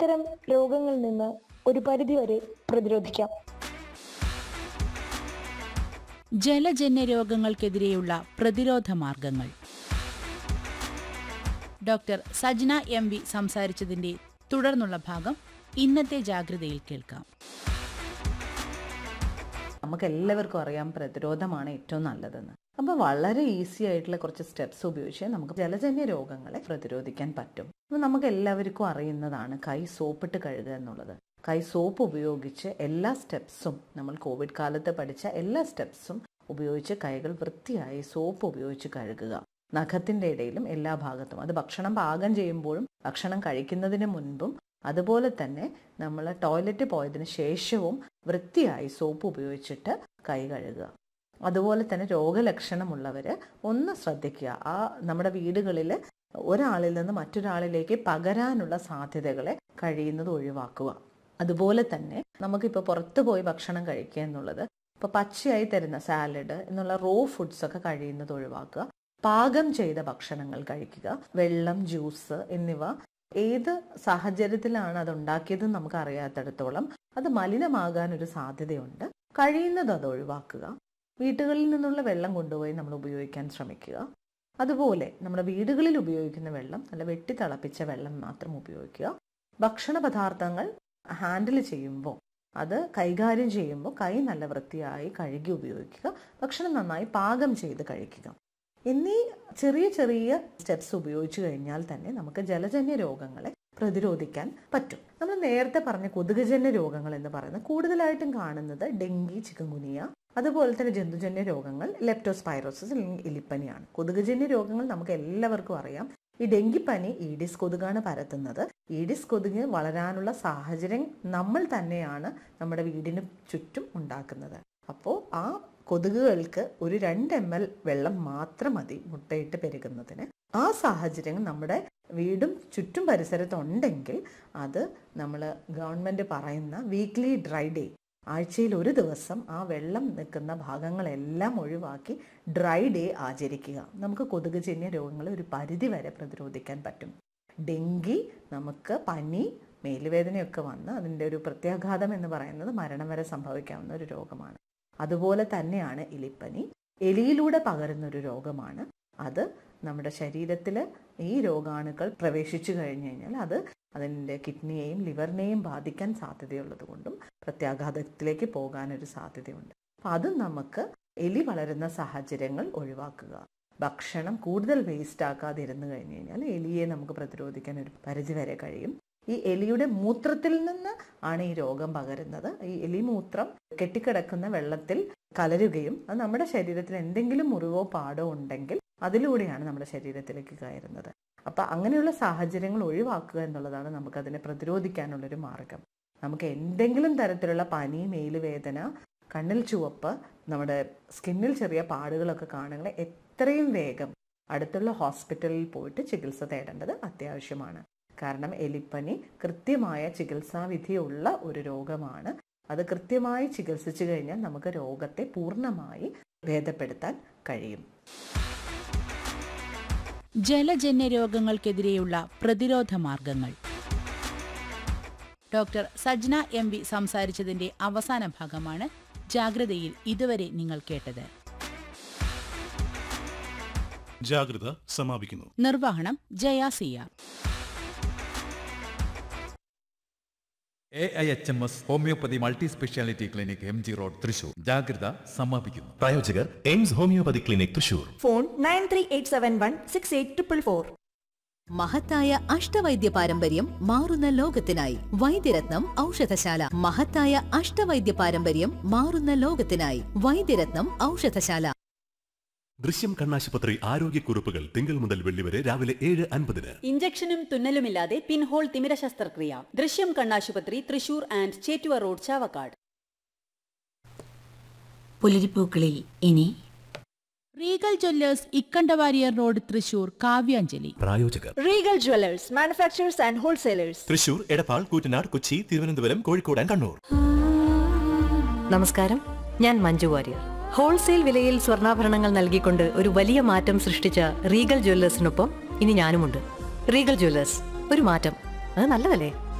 ഇത്തരം രോഗങ്ങളിൽ നിന്ന് ഒരു പരിധിവരെ പ്രതിരോധിക്കാം ജലജന്യ രോഗങ്ങൾക്കെതിരെയുള്ള പ്രതിരോധ മാർഗങ്ങൾ ഡോക്ടർ സജ്ന എം വി സംസാരിച്ചതിന്റെ തുടർന്നുള്ള ഭാഗം ഇന്നത്തെ ജാഗ്രതയിൽ കേൾക്കാം നമുക്ക് എല്ലാവർക്കും അറിയാം പ്രതിരോധമാണ് ഏറ്റവും നല്ലതെന്ന് അപ്പോൾ വളരെ ഈസി ആയിട്ടുള്ള കുറച്ച് സ്റ്റെപ്സ് ഉപയോഗിച്ച് നമുക്ക് ജലജന്യ രോഗങ്ങളെ പ്രതിരോധിക്കാൻ പറ്റും അപ്പോൾ നമുക്ക് എല്ലാവർക്കും അറിയുന്നതാണ് കൈ സോപ്പിട്ട് കഴുകുക എന്നുള്ളത് കൈ സോപ്പ് ഉപയോഗിച്ച് എല്ലാ സ്റ്റെപ്സും നമ്മൾ കോവിഡ് കാലത്ത് പഠിച്ച എല്ലാ സ്റ്റെപ്സും ഉപയോഗിച്ച് കൈകൾ വൃത്തിയായി സോപ്പ് ഉപയോഗിച്ച് കഴുകുക നഖത്തിന്റെ ഇടയിലും എല്ലാ ഭാഗത്തും അത് ഭക്ഷണം പാകം ചെയ്യുമ്പോഴും ഭക്ഷണം കഴിക്കുന്നതിന് മുൻപും അതുപോലെ തന്നെ നമ്മൾ ടോയ്ലറ്റ് പോയതിന് ശേഷവും വൃത്തിയായി സോപ്പ് ഉപയോഗിച്ചിട്ട് കൈ കഴുകുക അതുപോലെ തന്നെ രോഗലക്ഷണമുള്ളവർ ഒന്ന് ശ്രദ്ധിക്കുക ആ നമ്മുടെ വീടുകളിൽ ഒരാളിൽ നിന്ന് മറ്റൊരാളിലേക്ക് പകരാനുള്ള സാധ്യതകളെ കഴിയുന്നത് ഒഴിവാക്കുക അതുപോലെ തന്നെ നമുക്കിപ്പോൾ പുറത്തു പോയി ഭക്ഷണം കഴിക്കുക എന്നുള്ളത് ഇപ്പോൾ പച്ചയായി തരുന്ന സാലഡ് എന്നുള്ള റോ ഫുഡ്സ് ഒക്കെ കഴിയുന്നത് ഒഴിവാക്കുക പാകം ചെയ്ത ഭക്ഷണങ്ങൾ കഴിക്കുക വെള്ളം ജ്യൂസ് എന്നിവ ഏത് സാഹചര്യത്തിലാണ് അത് ഉണ്ടാക്കിയത് നമുക്ക് അറിയാത്തിടത്തോളം അത് മലിനമാകാൻ ഒരു സാധ്യതയുണ്ട് കഴിയുന്നത് അത് ഒഴിവാക്കുക വീട്ടുകളിൽ നിന്നുള്ള വെള്ളം കൊണ്ടുപോയി നമ്മൾ ഉപയോഗിക്കാൻ ശ്രമിക്കുക അതുപോലെ നമ്മുടെ വീടുകളിൽ ഉപയോഗിക്കുന്ന വെള്ളം നല്ല വെട്ടി തിളപ്പിച്ച വെള്ളം മാത്രം ഉപയോഗിക്കുക ഭക്ഷണ പദാർത്ഥങ്ങൾ ഹാൻഡിൽ ചെയ്യുമ്പോൾ അത് കൈകാര്യം ചെയ്യുമ്പോൾ കൈ നല്ല വൃത്തിയായി കഴുകി ഉപയോഗിക്കുക ഭക്ഷണം നന്നായി പാകം ചെയ്ത് കഴിക്കുക എന്നീ ചെറിയ ചെറിയ സ്റ്റെപ്സ് ഉപയോഗിച്ചു കഴിഞ്ഞാൽ തന്നെ നമുക്ക് ജലജന്യ രോഗങ്ങളെ പ്രതിരോധിക്കാൻ പറ്റും നമ്മൾ നേരത്തെ പറഞ്ഞ കൊതുകുജന്യ രോഗങ്ങൾ എന്ന് പറയുന്നത് കൂടുതലായിട്ടും കാണുന്നത് ഡെങ്കി ചിക്കൻഗുനിയ അതുപോലെ തന്നെ ജന്തുജന്യ രോഗങ്ങൾ ലെപ്റ്റോസ്പൈറോസിസ് അല്ലെങ്കിൽ എലിപ്പനിയാണ് കൊതുകുജന്യ രോഗങ്ങൾ നമുക്ക് എല്ലാവർക്കും അറിയാം ഈ ഡെങ്കിപ്പനി ഈഡിസ് കൊതുകാണ് പരത്തുന്നത് ഈഡിസ് കൊതുക് വളരാനുള്ള സാഹചര്യം നമ്മൾ തന്നെയാണ് നമ്മുടെ വീടിന് ചുറ്റും ഉണ്ടാക്കുന്നത് അപ്പോൾ ആ കൊതുകുകൾക്ക് ഒരു രണ്ട് എം എൽ വെള്ളം മാത്രം മതി മുട്ടയിട്ട് പെരുകുന്നതിന് ആ സാഹചര്യം നമ്മുടെ വീടും ചുറ്റും പരിസരത്തും ഉണ്ടെങ്കിൽ അത് നമ്മൾ ഗവൺമെൻറ് പറയുന്ന വീക്ക്ലി ഡ്രൈ ഡേ ആഴ്ചയിൽ ഒരു ദിവസം ആ വെള്ളം നിൽക്കുന്ന ഭാഗങ്ങളെല്ലാം ഒഴിവാക്കി ഡ്രൈ ഡേ ആചരിക്കുക നമുക്ക് കൊതുകുജന്യ രോഗങ്ങളെ ഒരു പരിധി വരെ പ്രതിരോധിക്കാൻ പറ്റും ഡെങ്കി നമുക്ക് പനി മേലുവേദനയൊക്കെ വന്ന് അതിൻ്റെ ഒരു പ്രത്യാഘാതം എന്ന് പറയുന്നത് മരണം വരെ സംഭവിക്കാവുന്ന ഒരു രോഗമാണ് അതുപോലെ തന്നെയാണ് എലിപ്പനി എലിയിലൂടെ പകരുന്ന ഒരു രോഗമാണ് അത് നമ്മുടെ ശരീരത്തിൽ ഈ രോഗാണുക്കൾ പ്രവേശിച്ചു കഴിഞ്ഞു കഴിഞ്ഞാൽ അത് അതിൻ്റെ കിഡ്നിയെയും ലിവറിനെയും ബാധിക്കാൻ സാധ്യതയുള്ളത് കൊണ്ടും പ്രത്യാഘാതത്തിലേക്ക് പോകാനൊരു സാധ്യതയുണ്ട് അപ്പം അതും നമുക്ക് എലി വളരുന്ന സാഹചര്യങ്ങൾ ഒഴിവാക്കുക ഭക്ഷണം കൂടുതൽ വേസ്റ്റ് ആക്കാതെ ഇരുന്ന് കഴിഞ്ഞു കഴിഞ്ഞാൽ എലിയെ നമുക്ക് പ്രതിരോധിക്കാൻ ഒരു പരിധി വരെ കഴിയും ഈ എലിയുടെ മൂത്രത്തിൽ നിന്ന് ആണ് ഈ രോഗം പകരുന്നത് ഈ എലിമൂത്രം കെട്ടിക്കിടക്കുന്ന വെള്ളത്തിൽ കലരുകയും അത് നമ്മുടെ ശരീരത്തിൽ എന്തെങ്കിലും മുറിവോ പാടോ ഉണ്ടെങ്കിൽ അതിലൂടെയാണ് നമ്മുടെ ശരീരത്തിലേക്ക് കയറുന്നത് അപ്പൊ അങ്ങനെയുള്ള സാഹചര്യങ്ങൾ ഒഴിവാക്കുക എന്നുള്ളതാണ് നമുക്കതിനെ പ്രതിരോധിക്കാനുള്ളൊരു മാർഗം നമുക്ക് എന്തെങ്കിലും തരത്തിലുള്ള പനി മേലുവേദന കണ്ണിൽ ചുവപ്പ് നമ്മുടെ സ്കിന്നിൽ ചെറിയ പാടുകളൊക്കെ കാണുകളെ എത്രയും വേഗം അടുത്തുള്ള ഹോസ്പിറ്റലിൽ പോയിട്ട് ചികിത്സ തേടേണ്ടത് അത്യാവശ്യമാണ് കാരണം എലിപ്പനി കൃത്യമായ ചികിത്സാവിധിയുള്ള ഒരു രോഗമാണ് അത് കൃത്യമായി ചികിത്സിച്ചു കഴിഞ്ഞാൽ നമുക്ക് രോഗത്തെ പൂർണ്ണമായി ഭേദപ്പെടുത്താൻ കഴിയും ജലജന്യ രോഗങ്ങൾക്കെതിരെയുള്ള പ്രതിരോധ മാർഗങ്ങൾ ഡോക്ടർ സജ്ന എം വി സംസാരിച്ചതിന്റെ അവസാന ഭാഗമാണ് ജാഗ്രതയിൽ ഇതുവരെ നിങ്ങൾ കേട്ടത് ജാഗ്രത സമാപിക്കുന്നു നിർവഹണം ജയ സിയാർ A I H M S homoeopathy multi speciality clinic M G road Thrissur ജാഗ്രത സമാപിക്കുന്നു പ്രായോജകർ AIMS homoeopathy clinic Thrissur phone nine three eight seven one six eight triple four മഹത്തായ അഷ്ടവൈദ്യ പാരമ്പര്യം മാറുന്ന ലോകത്തിനായി വൈദ്യരത്നം ഔഷധശാല മഹത്തായ അഷ്ടവൈദ്യ പാരമ്പര്യം മാറുന്ന ലോകത്തിനായി വൈദ്യരത്നം ഔഷധശാല ദൃശ്യം കണ്ണാശുപത്രി ആരോഗ്യക്കുറിപ്പുകൾ തിങ്കൾ മുതൽ വെള്ളി വരെ രാവിലെ ഏഴ് അൻപതിന് ഇഞ്ചക്ഷനും തുന്നലുമില്ലാതെ പിൻഹോൾ തിമിര ശസ്ത്രക്രിയ ദൃശ്യം കണ്ണാശുപത്രി തൃശൂർ ആൻഡ് ചേറ്റുവ റോഡ് ചാവക്കാട് പുലരിപ്പൂക്കളിൽ ഇനി regal jewellers Ikkanda Warrier road Thrissur കാവ്യാഞ്ജലി പ്രായോജകർ regal jewellers manufacturers and wholesalers Thrissur Edappal Koottanad Kochi Thiruvananthapuram Kozhikode and Kannur നമസ്കാരം ഞാൻ മഞ്ജു വാര്യർ ഹോൾസെയിൽ വിലയിൽ സ്വർണ്ണാഭരണങ്ങൾ നൽകിക്കൊണ്ട് ഒരു വലിയ മാറ്റം സൃഷ്ടിച്ച റീഗൽ ജ്വല്ലേഴ്സിനൊപ്പം ഇനി ഞാനുമുണ്ട് റീഗൽ ജ്വല്ലേഴ്സ് ഒരു മാറ്റം അത് നല്ലതല്ലേ